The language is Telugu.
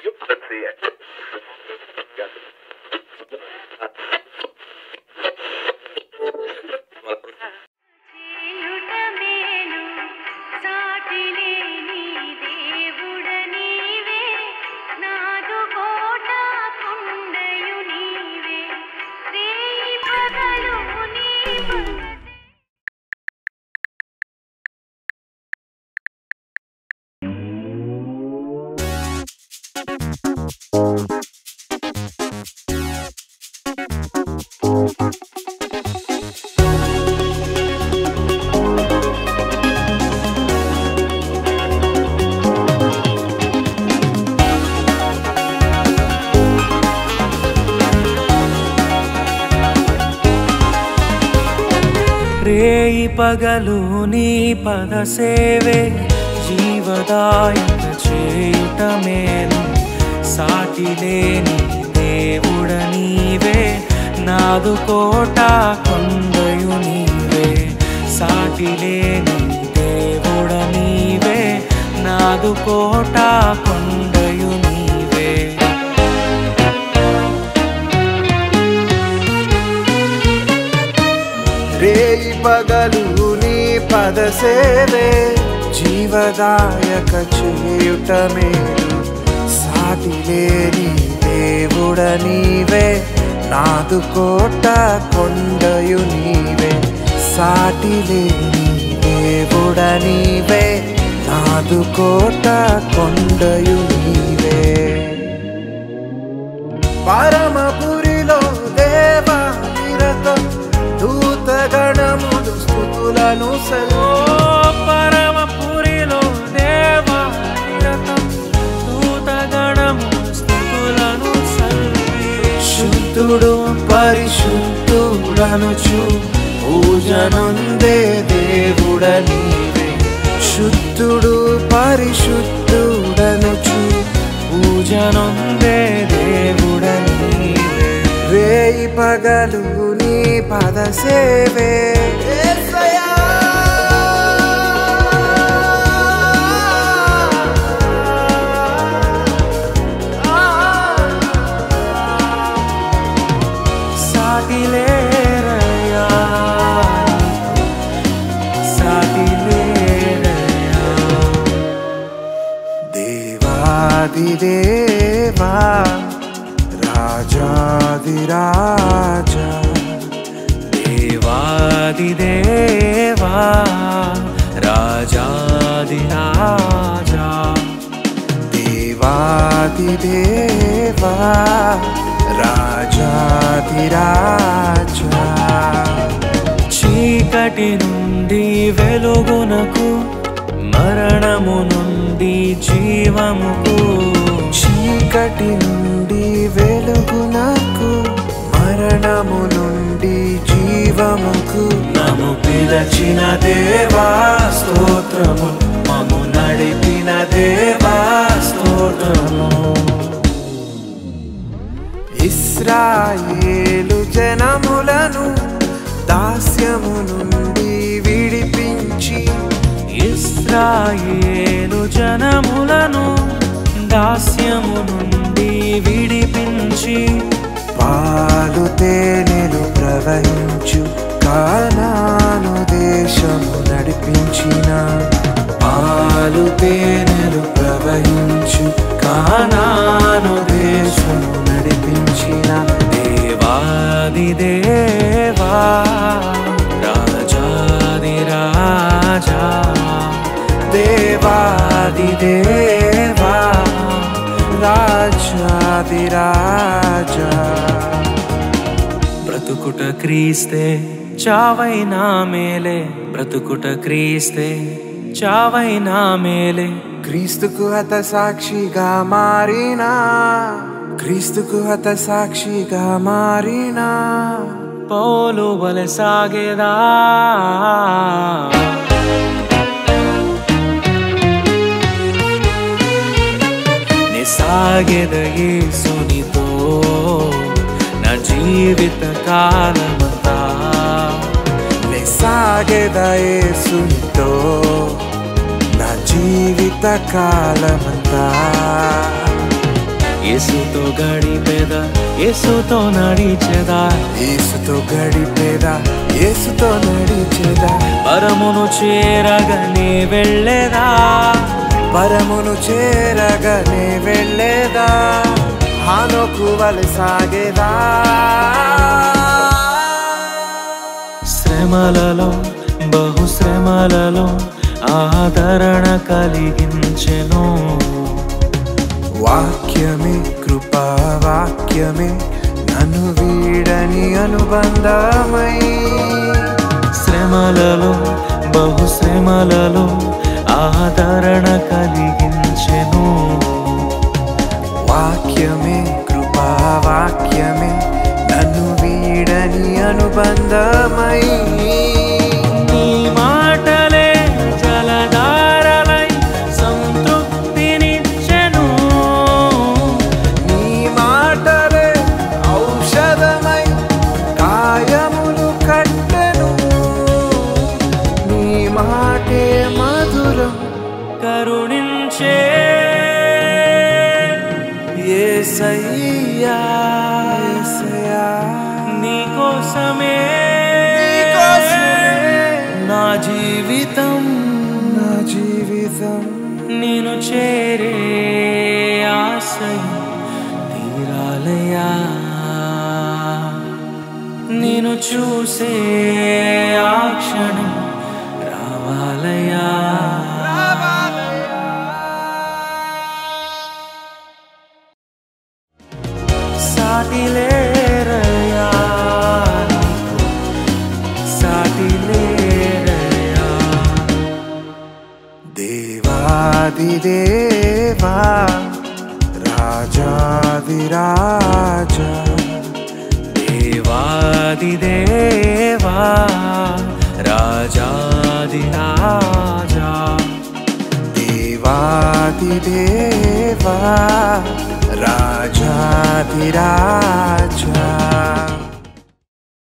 Let's see it. Got it. చేయుట మేలు సాటిలేని దేవుడ నీవే నాదు కోట కొండయు నీవే రేయి పగలు నీ పగ రేయి పగలు నీ పద సేవే జీవదాయక చేయుట మేలు సాటి లేని దేవుడ నీవే నాదు కోట కొండయు నీవే సాటి లేని దేవుడ నీవే నాదు కోట కొండయు నీవే రేయి పగలు నీ పద సేవే జీవదాయక చేయుట మేలు సాటి లేని దేవుడ నీవే నాదు కోట కొండయు నీవే సాటి లేని దేవుడ నీవే నాదు కోట కొండయు నీవే పరమపురిలో దేవా నిరతం దూతగణములు స్థుతులను ఓ పరమపురిలో దేవా నిరతం దూతగణము స్తుతులను సల్లి శుద్ధుడు పరిశుద్ధుడనుచు పూజనుందే దేవుడ నీవే శుద్ధుడు పరిశుద్ధుడనుచు పూజనొందే దేవుడ నీవే రేయి పగలు నీ పద సేవే సాటిలేరయ్యా సాటిలేరయ్యా దేవాదిదేవా రాజాదిరాజా దేవాదిదేవా రాజాదిరాజా దేవాదిదేవా రాజాదిరాజా చీకటి నుండి వెలుగునకు మరణము నుండి జీవముకు చీకటి నుండి వెలుగునకు మరణము నుండి జీవముకు నము పిలచిన దేవా స్తోత్రము మము నడిపిన దేవా స్తోత్రము ఇస్రాయేలు జనములను దాస్యము నుండి విడిపించి ఇస్రాయేలు జనములను దాస్యము నుండి విడిపించి పాలు తేనెలు ప్రవహించు కానాను దేశము నడిపించిన పాలు తేనెలు ప్రవహించు కానాను దేశము నడిపించిన దేవాది దేవా రాజాది రాజా దేవాది దేవా రాజాది రాజా బ్రతుకుట క్రీస్తే చావైనా మేలే బ్రతుకుట క్రీస్తే చావైనా మేలే క్రీస్తుకు హత సాక్షిగా మారినా క్రీస్తుకు హత సాక్షిగా మారినా పౌలు బల సాగేదా నే సాగెద యేసునితో నా జీవిత కాలమంతా నే సాగెద యేసునితో నా జీవిత కాలమంతా యేసుతో గడిపేదా యేసుతో నడిచేదా ఏసుతో గడిపేదా ఏసుతో నడిచేదా పరమును చేరగనే వెళ్ళేదా పరమును చేరగనే వెళ్ళేదా హానోకు వలె సాగేదా శ్రమలలో బహుశ్రమలలో ఆదరణ కలిగించెను వాక్యమే కృపా వాక్యమే నన్ను వీడని అనుబంధమై శ్రమలలో బహుశ్రమలలో ఆదరణ కలిగించెను వాక్యమే కృపా వాక్యమే నన్ను వీడని అనుబంధమై నీ మాటలే జలధారలై సంతృప్తినిచ్చెను నీ మాటలే ఔషధమై కాయములు కట్టెను నీ మాటే మధురం కరుణించే యేసయ్యా యేసయ్యా నీకోసమే నీకోసమే నా జీవితం నా జీవితం నేను చేరే ఆశయం తీరాలయా నేను చూసే ఆ క్షణం రావాలయా సాటిలేరయా సాటిలేరయా దేవాదిదేవా రాజాదిరాజా దేవాదిదేవా రాజాదిరాజా దేవాదిదేవా రాజాదిరాజా